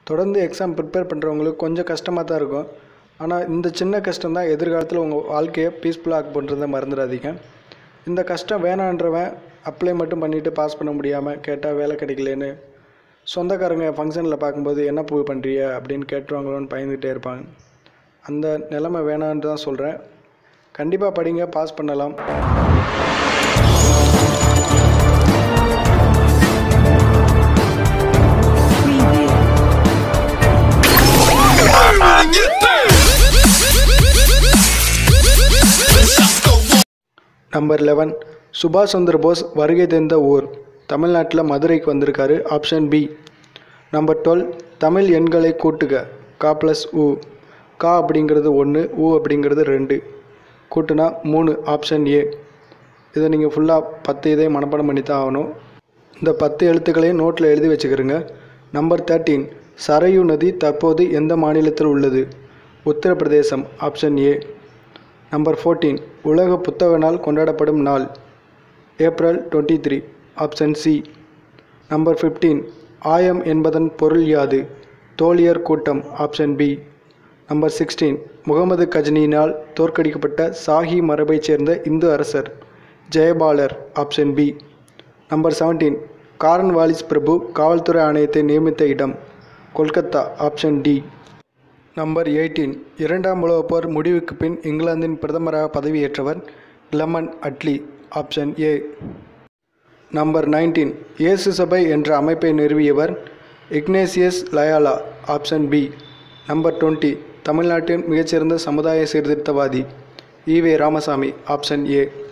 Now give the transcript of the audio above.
தொடர்ந்து exam prepare பண்ணுறவங்களுக்கு கொஞ்சம் கஷ்டமாக தான் இருக்கும் ஆனால் இந்த சின்ன கஷ்டம் தான் எதிர்காலத்தில் உங்கள் வாழ்க்கையை பீஸ்ஃபுல்லாக ஆக் பண்ணுறதை மறந்துடாதீங்க இந்த கஷ்டம் வேணான்றவன் அப்ளை மட்டும் பண்ணிவிட்டு பாஸ் பண்ண முடியாமல் கேட்டால் வேலை கிடைக்கலன்னு சொந்தக்காரங்க ஃபங்க்ஷனில் பார்க்கும்போது என்ன பூ பண்ணுறிய அப்படின்னு கேட்டுருவாங்களோன்னு பயந்துகிட்டே இருப்பாங்க அந்த நிலைமை வேணான்னு தான் சொல்கிறேன் கண்டிப்பாக படிங்க பாஸ் பண்ணலாம் Preview. நம்பர் லெவன் சுபாஷ் சந்திர போஸ் வருகை தந்த ஊர் தமிழ்நாட்டில் மதுரைக்கு வந்திருக்காரு option B number twelve Tamil எண்களை கூட்டுக கா ப்ளஸ் உ கா அப்படிங்கிறது ஒன்று உ அப்படிங்கிறது ரெண்டு கூட்டுனா மூணு ஆப்ஷன் ஏ இதை நீங்கள் ஃபுல்லாக பத்து இதே மனப்பாடம் பண்ணி தான் ஆகணும் இந்த பத்து எழுத்துக்களையும் நோட்டில் எழுதி வச்சுக்கிறோங்க நம்பர் தேர்ட்டீன் சரையு நதி தற்போது எந்த மாநிலத்தில் உள்ளது உத்தரப்பிரதேசம் ஆப்ஷன் ஏ நம்பர் ஃபோர்டீன் உலக புத்தக நாள் கொண்டாடப்படும் நாள் April twenty three option C number fifteen ஆயம் என்பதன் பொருள் யாது தோழியர் கூட்டம் option B number sixteen Muhammad கஜ்னியினால் தோற்கடிக்கப்பட்ட சாஹி மரபைச் சேர்ந்த இந்து அரசர் ஜெயபாலர் option B number seventeen Cornwallis பிரபு காவல்துறை ஆணையத்தை நியமித்த இடம் Kolkata option D number eighteen இரண்டாம் உலகப் போர் முடிவுக்கு பின் இங்கிலாந்தின் பிரதமராக பதவியேற்றவர் Clement Attlee option A number nineteen இயேசு சபை என்ற அமைப்பை நிறுவியவர் Ignatius லயாலா option B number twenty தமிழ்நாட்டின் மிகச்சிறந்த சமுதாய சீர்திருத்தவாதி ஈவே ராமசாமி ஆப்ஷன் ஏ